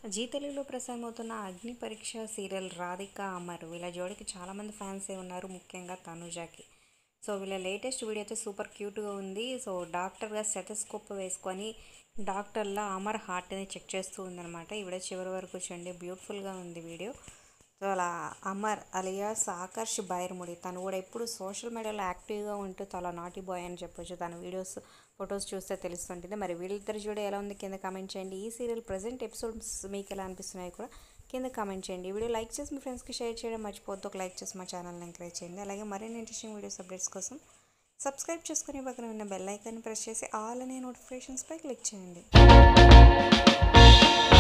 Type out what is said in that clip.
G తెలుగులో ప్రసారమవుతున్న అగ్ని పరీక్ష సీరియల్ రాధిక అమర్ వీళ్ళ జోడికి చాలామంది ఫ్యాన్సే ఉన్నారు ముఖ్యంగా తనుజాకి సో వీళ్ళ లేటెస్ట్ వీడియో అయితే సూపర్ క్యూట్గా ఉంది సో డాక్టర్గా స్టెథోస్కోప్ వేసుకొని డాక్టర్లా అమర్ హార్ట్ని చెక్ చేస్తూ ఉందన్నమాట ఈవిడ చివరి వరకు చూడండి బ్యూటిఫుల్గా ఉంది వీడియో సో అలా అమర్ అలియాస్ ఆకర్ష్ బైర్ముడి తను కూడా ఎప్పుడు సోషల్ మీడియాలో యాక్టివ్గా ఉంటూ చాలా నాటి బాయ్ అని చెప్పొచ్చు తన వీడియోస్ ఫొటోస్ చూస్తే తెలుస్తుంటుంది మరి వీళ్ళిద్దరు చూడ ఎలా ఉంది కింద కామెంట్ చేయండి ఈ సీరియల్ ప్రజెంట్ ఎపిసోడ్స్ మీకు ఎలా అనిపిస్తున్నాయి కూడా కింద కామెంట్ చేయండి ఈ వీడియో లైక్ చేసి మీ ఫ్రెండ్స్కి షేర్ చేయడం మర్చిపోద్దు ఒక లైక్ చేసి మా ఛానల్ని ఎంకరేజ్ చేయండి అలాగే మరిన్ని ఇంట్రెస్టింగ్ వీడియోస్ అప్డేట్స్ కోసం సబ్స్క్రైబ్ చేసుకుని పక్కన ఉన్న బెల్ ఐకాన్ని ప్రెస్ చేసి ఆల్ అనే నోటిఫికేషన్స్పై క్లిక్ చేయండి